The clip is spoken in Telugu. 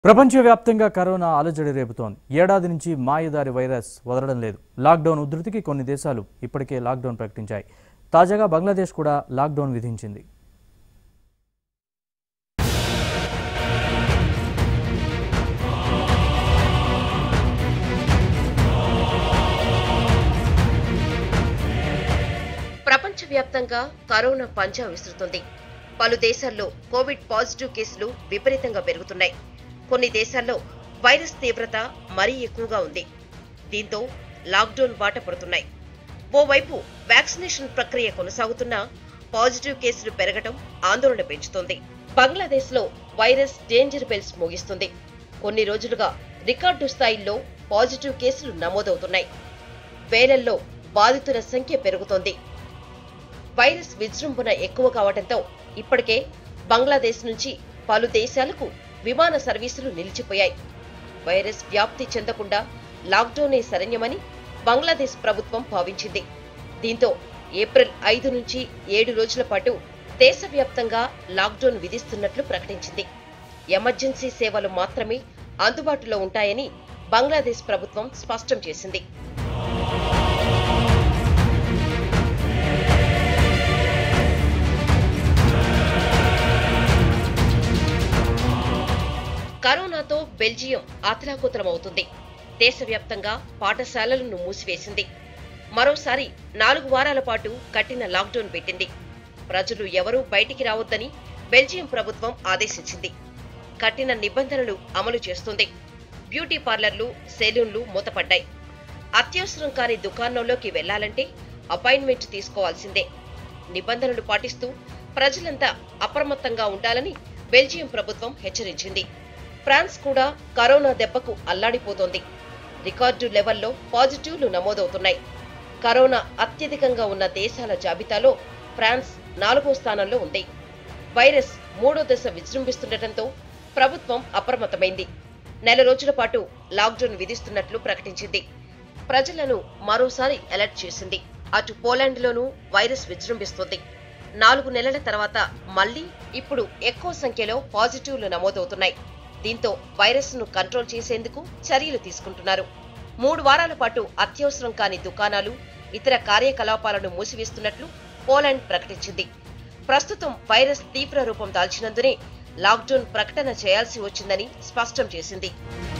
ప్రపంచవ్యాప్తంగా కరోనా అలజడి రేపుతోంది ఏడాది నుంచి మాయదారి వైరస్ వదలడం లేదు లాక్డౌన్ ఉధృతికి కొన్ని దేశాలు ఇప్పటికే లాక్డౌన్ ప్రకటించాయి తాజాగా బంగ్లాదేశ్ కూడా లాక్డౌన్ విధించింది ప్రపంచవ్యాప్తంగా కరోనా పంజా విసురుతుంది పలు దేశాల్లో కోవిడ్ పాజిటివ్ కేసులు విపరీతంగా పెరుగుతున్నాయి కొన్ని దేశాల్లో వైరస్ తీవ్రత మరీ ఎక్కువగా ఉంది దీంతో లాక్డౌన్ బాట పడుతున్నాయి ఓవైపు వ్యాక్సినేషన్ ప్రక్రియ కొనసాగుతున్నా పాజిటివ్ కేసులు పెరగడం ఆందోళన పెంచుతోంది బంగ్లాదేశ్ లో వైరస్ డేంజర్ బెల్స్ మోగిస్తుంది కొన్ని రోజులుగా రికార్డు స్థాయిల్లో పాజిటివ్ కేసులు నమోదవుతున్నాయి వేలల్లో బాధితుల సంఖ్య పెరుగుతోంది వైరస్ విజృంభణ ఎక్కువ కావడంతో ఇప్పటికే బంగ్లాదేశ్ నుంచి పలు దేశాలకు విమాన సర్వీసులు నిలిచిపోయాయి వైరస్ వ్యాప్తి చెందకుండా లాక్డౌనే శరణ్యమని బంగ్లాదేశ్ ప్రభుత్వం భావించింది దీంతో ఏప్రిల్ ఐదు నుంచి ఏడు రోజుల పాటు దేశవ్యాప్తంగా లాక్డౌన్ విధిస్తున్నట్లు ప్రకటించింది ఎమర్జెన్సీ సేవలు మాత్రమే అందుబాటులో ఉంటాయని బంగ్లాదేశ్ ప్రభుత్వం స్పష్టం చేసింది కరోనాతో బెల్జియం అతలాకుతలమవుతుంది దేశవ్యాప్తంగా పాఠశాలలను మూసివేసింది మరోసారి నాలుగు వారాల పాటు కఠిన లాక్డౌన్ పెట్టింది ప్రజలు ఎవరూ బయటికి రావద్దని బెల్జియం ప్రభుత్వం ఆదేశించింది కఠిన నిబంధనలు అమలు చేస్తుంది బ్యూటీ పార్లర్లు సెలూన్లు మూతపడ్డాయి అత్యవసరం కాని దుకాణంలోకి వెళ్లాలంటే అపాయింట్మెంట్ తీసుకోవాల్సిందే నిబంధనలు పాటిస్తూ ప్రజలంతా అప్రమత్తంగా ఉండాలని బెల్జియం ప్రభుత్వం హెచ్చరించింది ఫ్రాన్స్ కూడా కరోనా దెబ్బకు అల్లాడిపోతోంది రికార్డు లెవెల్లో పాజిటివ్లు నమోదవుతున్నాయి కరోనా అత్యధికంగా ఉన్న దేశాల జాబితాలో ఫ్రాన్స్ నాలుగో స్థానంలో ఉంది వైరస్ మూడో దశ విజృంభిస్తుండటంతో ప్రభుత్వం అప్రమత్తమైంది నెల రోజుల పాటు లాక్డౌన్ విధిస్తున్నట్లు ప్రకటించింది ప్రజలను మరోసారి అలర్ట్ చేసింది అటు పోలాండ్లోనూ వైరస్ విజృంభిస్తుంది నాలుగు నెలల తర్వాత మళ్లీ ఇప్పుడు ఎక్కువ సంఖ్యలో పాజిటివ్లు నమోదవుతున్నాయి దీంతో వైరస్ ను కంట్రోల్ చేసేందుకు చర్యలు తీసుకుంటున్నారు మూడు వారాల పాటు అత్యవసరం కాని దుకాణాలు ఇతర కార్యకలాపాలను మూసివేస్తున్నట్లు పోలాండ్ ప్రకటించింది ప్రస్తుతం వైరస్ తీవ్ర రూపం దాల్చినందునే లాక్డౌన్ ప్రకటన చేయాల్సి వచ్చిందని స్పష్టం చేసింది